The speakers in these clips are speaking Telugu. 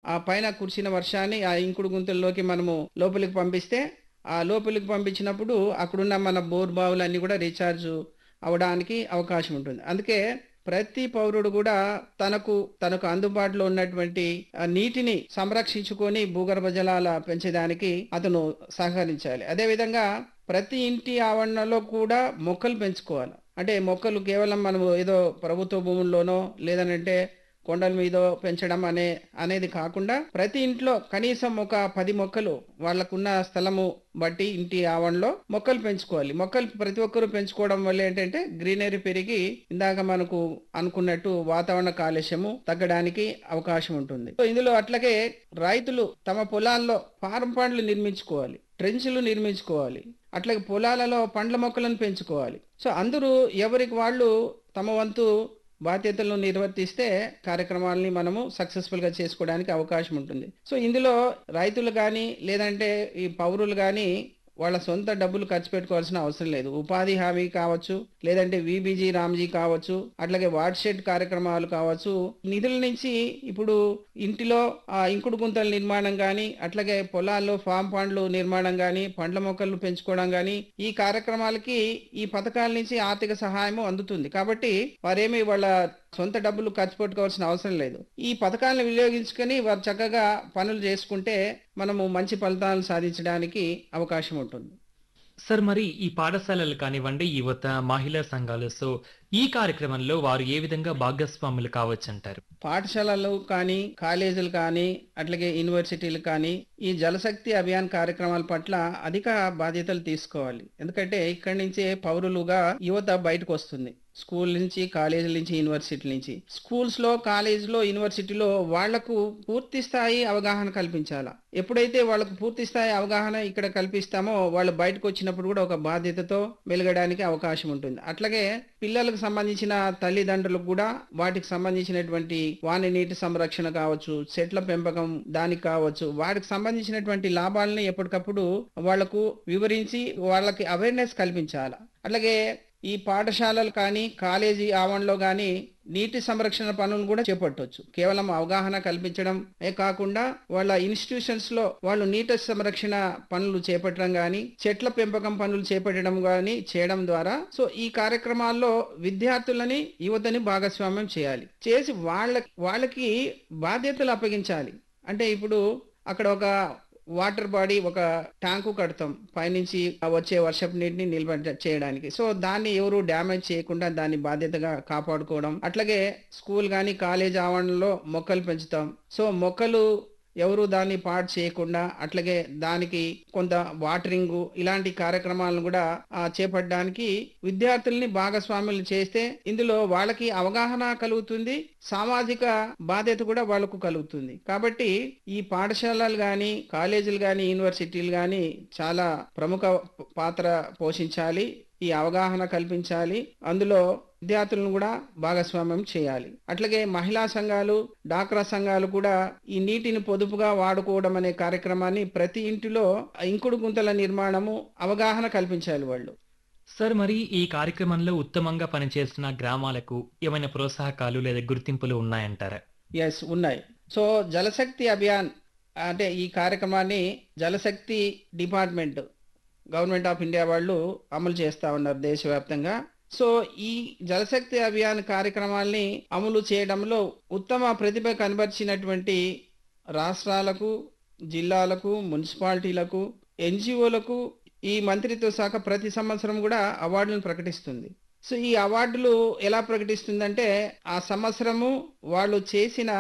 ఆ పైన కురిసిన వర్షాన్ని ఆ ఇంకుడు గుంతల్లోకి మనము లోపలికి పంపిస్తే ఆ లోపలికి పంపించినప్పుడు అక్కడున్న మన బోర్ బావులన్నీ కూడా రీఛార్జ్ అవడానికి అవకాశం ఉంటుంది అందుకే ప్రతి పౌరుడు కూడా తనకు తనకు అందుబాటులో ఉన్నటువంటి ఆ నీటిని సంరక్షించుకొని భూగర్భ జలాల పెంచడానికి అతను సహకరించాలి అదేవిధంగా ప్రతి ఇంటి ఆవరణలో కూడా మొక్కలు పెంచుకోవాలి అంటే మొక్కలు కేవలం మనం ఏదో ప్రభుత్వ భూముల్లోనో లేదనంటే కొండల మీద పెంచడం అనే అనేది కాకుండా ప్రతి ఇంట్లో కనీసం ఒక పది మొక్కలు వాళ్ళకున్న స్థలము బట్టి ఇంటి ఆవరణలో మొక్కలు పెంచుకోవాలి మొక్కలు ప్రతి ఒక్కరూ పెంచుకోవడం వల్ల ఏంటంటే గ్రీనరీ పెరిగి ఇందాక మనకు అనుకున్నట్టు వాతావరణ కాలుష్యము తగ్గడానికి అవకాశం ఉంటుంది సో ఇందులో అట్లాగే రైతులు తమ పొలాల్లో ఫారం పండ్లు నిర్మించుకోవాలి ట్రెంచ్లు నిర్మించుకోవాలి అట్లాగే పొలాలలో పండ్ల మొక్కలను పెంచుకోవాలి సో అందరూ ఎవరికి వాళ్ళు తమ వంతు బాధ్యతలను నిర్వర్తిస్తే కార్యక్రమాలని మనము సక్సెస్ఫుల్ గా చేసుకోవడానికి అవకాశం ఉంటుంది సో ఇందులో రైతులు కానీ లేదంటే ఈ పౌరులు కానీ వాళ్ళ సొంత డబ్బులు ఖర్చు పెట్టుకోవాల్సిన అవసరం లేదు ఉపాధి హామీ కావచ్చు లేదంటే విబీజీ రామ్జీ కావచ్చు అట్లాగే వాట్ షెడ్ కార్యక్రమాలు కావచ్చు నిధుల నుంచి ఇప్పుడు ఇంటిలో ఆ ఇంకుడు గుంతల నిర్మాణం కానీ అట్లాగే పొలాల్లో ఫామ్ పండ్లు నిర్మాణం కానీ పండ్ల మొక్కలు పెంచుకోవడం కానీ ఈ కార్యక్రమాలకి ఈ పథకాల నుంచి ఆర్థిక సహాయము అందుతుంది కాబట్టి వారేమి వాళ్ళ సొంత డబ్బులు ఖర్చు పెట్టుకోవాల్సిన అవసరం లేదు ఈ పథకాలను వినియోగించుకొని వారు చక్కగా పనులు చేసుకుంటే మనము మంచి ఫలితాలను సాధించడానికి అవకాశం ఉంటుంది సార్ మరి ఈ పాఠశాలలు కానివ్వండి యువత మహిళా సంఘాలు సో ఈ కార్యక్రమంలో వారు ఏ విధంగా భాగస్వాములు కావచ్చు అంటారు పాఠశాలలు కానీ కాలేజీలు కానీ అట్లాగే యూనివర్సిటీలు కానీ ఈ జలశక్తి అభియాన్ కార్యక్రమాల పట్ల అధిక బాధ్యతలు తీసుకోవాలి ఎందుకంటే ఇక్కడి నుంచే పౌరులుగా యువత బయటకు వస్తుంది స్కూల్ నుంచి కాలేజీల నుంచి యూనివర్సిటీ నుంచి స్కూల్స్ లో కాలేజీలో యూనివర్సిటీలో వాళ్లకు పూర్తి స్థాయి అవగాహన కల్పించాలా ఎప్పుడైతే వాళ్ళకు పూర్తి స్థాయి అవగాహన ఇక్కడ కల్పిస్తామో వాళ్ళు బయటకు వచ్చినప్పుడు కూడా ఒక బాధ్యతతో వెలగడానికి అవకాశం ఉంటుంది అట్లాగే పిల్లలకు సంబంధించిన తల్లిదండ్రులకు కూడా వాటికి సంబంధించినటువంటి వాని నీటి సంరక్షణ కావచ్చు చెట్ల పెంపకం దానికి కావచ్చు వాటికి సంబంధించినటువంటి లాభాలని ఎప్పటికప్పుడు వాళ్లకు వివరించి వాళ్ళకి అవేర్నెస్ కల్పించాలి అట్లాగే ఈ పాఠశాలలు కానీ కాలేజీ ఆవరణలో కానీ నీటి సంరక్షణ పనులు కూడా చేపట్టవచ్చు కేవలం అవగాహన కల్పించడమే కాకుండా వాళ్ళ ఇన్స్టిట్యూషన్స్ లో వాళ్ళు నీటి సంరక్షణ పనులు చేపట్టడం కానీ చెట్ల పెంపకం పనులు చేపట్టడం కానీ చేయడం ద్వారా సో ఈ కార్యక్రమాల్లో విద్యార్థులని యువతని భాగస్వామ్యం చేయాలి చేసి వాళ్ళ వాళ్ళకి బాధ్యతలు అప్పగించాలి అంటే ఇప్పుడు అక్కడ ఒక వాటర్ బాడీ ఒక ట్యాంకు కడతాం పైనుంచి వచ్చే వర్షపు నీటిని నిల్వ చేయడానికి సో దాన్ని ఎవరు డ్యామేజ్ చేయకుండా దాన్ని బాధ్యతగా కాపాడుకోవడం అట్లాగే స్కూల్ కానీ కాలేజ్ ఆవరణలో మొక్కలు పెంచుతాం సో మొక్కలు ఎవరు దాన్ని పాడు చేయకుండా అట్లాగే దానికి కొంత వాటరింగ్ ఇలాంటి కార్యక్రమాలను కూడా చేపట్టడానికి విద్యార్థుల్ని భాగస్వాములు చేస్తే ఇందులో వాళ్ళకి అవగాహన కలుగుతుంది సామాజిక బాధ్యత కూడా వాళ్ళకు కలుగుతుంది కాబట్టి ఈ పాఠశాలలు కానీ కాలేజీలు కానీ యూనివర్సిటీలు కానీ చాలా ప్రముఖ పాత్ర పోషించాలి ఈ అవగాహన కల్పించాలి అందులో విద్యార్థులను కూడా భాగస్వామ్యం చేయాలి అట్లాగే మహిళా సంఘాలు డాక్రా సంఘాలు కూడా ఈ నీటిని పొదుపుగా వాడుకోవడం అనే కార్యక్రమాన్ని ప్రతి ఇంటిలో ఇంకుడు గుంతల నిర్మాణము అవగాహన కల్పించాలి వాళ్ళు సార్ మరి ఈ కార్యక్రమంలో ఉత్తమంగా పనిచేస్తున్న గ్రామాలకు ఏమైనా ప్రోత్సాహకాలు లేదా గుర్తింపులు ఉన్నాయంటారా ఎస్ ఉన్నాయి సో జలశక్తి అభియాన్ అంటే ఈ కార్యక్రమాన్ని Jal Shakti department government of India వాళ్ళు అమలు చేస్తా ఉన్నారు దేశవ్యాప్తంగా సో ఈ జలశక్తి అభియాన్ కార్యక్రమాల్ని అమలు చేయడంలో ఉత్తమ ప్రతిభ కనబరిచినటువంటి రాష్ట్రాలకు జిల్లాలకు మున్సిపాలిటీలకు ఎన్జిఓలకు ఈ మంత్రిత్వ శాఖ ప్రతి సంవత్సరం కూడా అవార్డులను ప్రకటిస్తుంది సో ఈ అవార్డులు ఎలా ప్రకటిస్తుందంటే ఆ సంవత్సరము వాళ్ళు చేసిన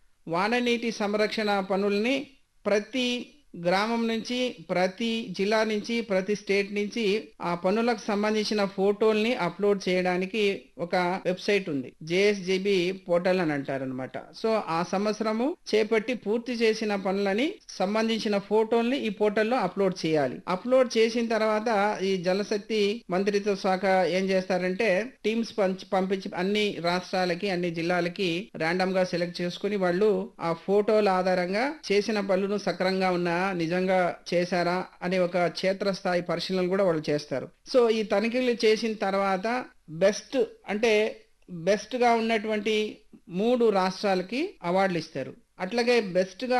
వాననీటి సంరక్షణ పనుల్ని ప్రతి గ్రామం నుంచి ప్రతి జిల్లా నుంచి ప్రతి స్టేట్ నుంచి ఆ పనులకు సంబంధించిన ఫోటోల్ని అప్లోడ్ చేయడానికి ఒక వెబ్సైట్ ఉంది జేఎస్జేబి పోర్టల్ అని అంటారు అనమాట సో ఆ సంవత్సరము చేపట్టి పూర్తి చేసిన పనులని సంబంధించిన ఫోటోల్ని ఈ పోర్టల్లో అప్లోడ్ చేయాలి అప్లోడ్ చేసిన తర్వాత ఈ జలశక్తి మంత్రిత్వ శాఖ ఏం చేస్తారంటే టీమ్స్ పంపించి అన్ని రాష్ట్రాలకి అన్ని జిల్లాలకి ర్యాండమ్ గా సెలెక్ట్ చేసుకుని వాళ్ళు ఆ ఫోటోల ఆధారంగా చేసిన పనులు సక్రంగా ఉన్న నిజంగా చేశారా అనే ఒక క్షేత్రస్థాయి పరిశీలన కూడా వాళ్ళు చేస్తారు సో ఈ తనిఖీలు చేసిన తర్వాత బెస్ట్ అంటే బెస్ట్ గా ఉన్నటువంటి మూడు రాష్ట్రాలకి అవార్డులు ఇస్తారు అట్లాగే బెస్ట్ గా